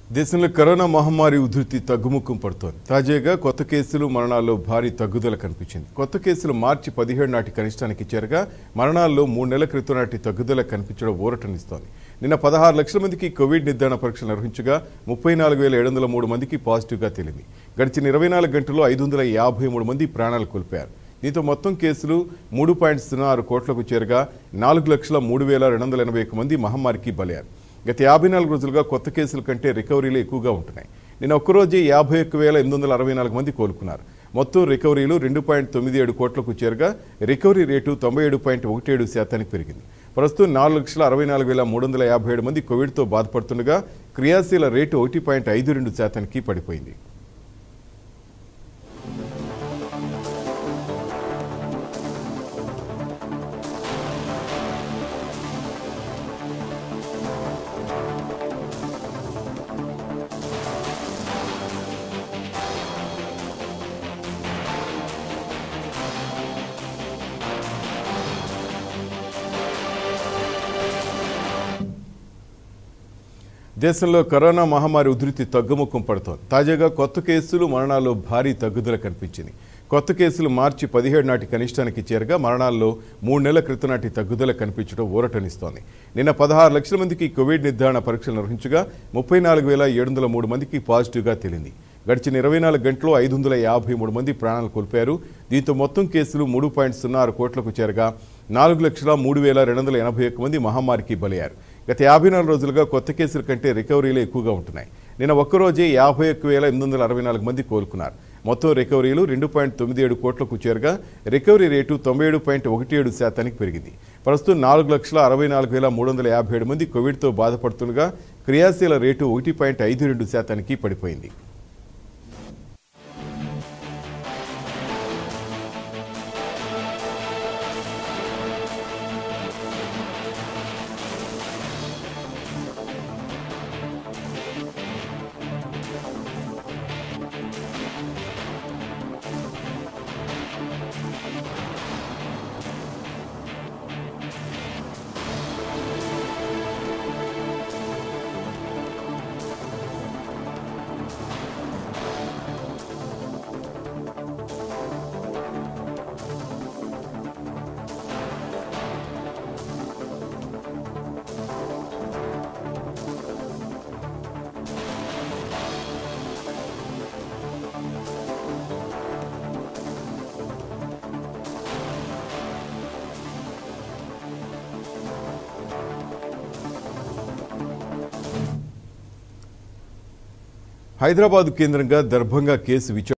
దేశంలో కరోనా మహమ్మారి ఉధృతి తగ్గుముఖం పడుతోంది తాజాగా కొత్త కేసులు మరణాల్లో భారీ తగ్గుదల కనిపించింది కొత్త కేసులు మార్చి పదిహేడు నాటి కనిష్టానికి చేరగా మరణాల్లో మూడు నెలల క్రితం నాటి తగ్గుదల కనిపించడం ఊరటనిస్తోంది నిన్న పదహారు లక్షల మందికి కోవిడ్ నిర్ధారణ పరీక్షలు నిర్వహించగా ముప్పై నాలుగు వేల ఏడు వందల మూడు మందికి పాజిటివ్గా తేలింది గడిచిన ఇరవై నాలుగు గంటల్లో ఐదు వందల యాభై మూడు మంది ప్రాణాలు కోల్పోయారు దీంతో మొత్తం కేసులు మూడు పాయింట్ సున్నా ఆరు కోట్లకు చేరగా నాలుగు లక్షల మూడు వేల రెండు వందల ఎనభై ఒక్క మంది మహమ్మారికి బలయ్యారు గత యాభై నాలుగు రోజులుగా కొత్త కేసుల కంటే రికవరీలు ఎక్కువగా ఉంటున్నాయి నిన్న ఒక్కరోజే యాభై ఒక్క వేల ఎనిమిది వందల అరవై నాలుగు మంది కోలుకున్నారు మొత్తం రికవరీలు రెండు పాయింట్ తొమ్మిది ఏడు కోట్లకు చేరగా రికవరీ రేటు తొంభై ఏడు పాయింట్ ఒకటి ఏడు శాతానికి పెరిగింది ప్రస్తుతం నాలుగు లక్షల అరవై నాలుగు వేల మూడు వందల యాభై ఏడు మంది కోవిడ్తో బాధపడుతుండగా క్రియాశీల రేటు ఒకటి పాయింట్ ఐదు రెండు శాతానికి పడిపోయింది దేశంలో కరోనా మహమ్మారి ఉధృతి తగ్గుముఖం పడుతోంది తాజాగా కొత్త కేసులు మరణాల్లో భారీ తగ్గుదల కనిపించింది కొత్త కేసులు మార్చి పదిహేడు నాటి కనిష్టానికి చేరగా మరణాల్లో మూడు నెలల క్రితం నాటి తగ్గుదల కనిపించడం ఊరటనిస్తోంది నిన్న పదహారు లక్షల మందికి కోవిడ్ నిర్ధారణ పరీక్షలు నిర్వహించగా ముప్పై నాలుగు వేల ఏడు వందల మూడు మందికి పాజిటివ్గా తేలింది గడిచిన ఇరవై నాలుగు గంటల్లో ఐదు వందల యాభై మూడు మంది ప్రాణాలు కోల్పోయారు దీంతో మొత్తం కేసులు మూడు పాయింట్ సున్నా ఆరు కోట్లకు చేరగా నాలుగు లక్షల మూడు వేల రెండు వందల ఎనభై ఒక్క మంది మహమ్మారికి బలయ్యారు గత యాభై నాలుగు రోజులుగా కొత్త కేసుల కంటే రికవరీలు ఎక్కువగా ఉంటున్నాయి నిన్న ఒక్కరోజే యాభై ఒక్క వేల ఎనిమిది వందల అరవై నాలుగు మంది కోలుకున్నారు మొత్తం రికవరీలు రెండు పాయింట్ తొమ్మిది ఏడు కోట్లకు చేరగా రికవరీ రేటు తొంభై ఏడు పాయింట్ ఒకటి ఏడు శాతానికి పెరిగింది ప్రస్తుతం నాలుగు లక్షల అరవై నాలుగు వేల మూడు వందల యాభై ఏడు మంది కోవిడ్తో బాధపడుతుండగా క్రియాశీల రేటు ఒకటి పాయింట్ ఐదు రెండు శాతానికి పడిపోయింది హైదరాబాద్ కేంద్రంగా దర్భంగా కేసు విచారణ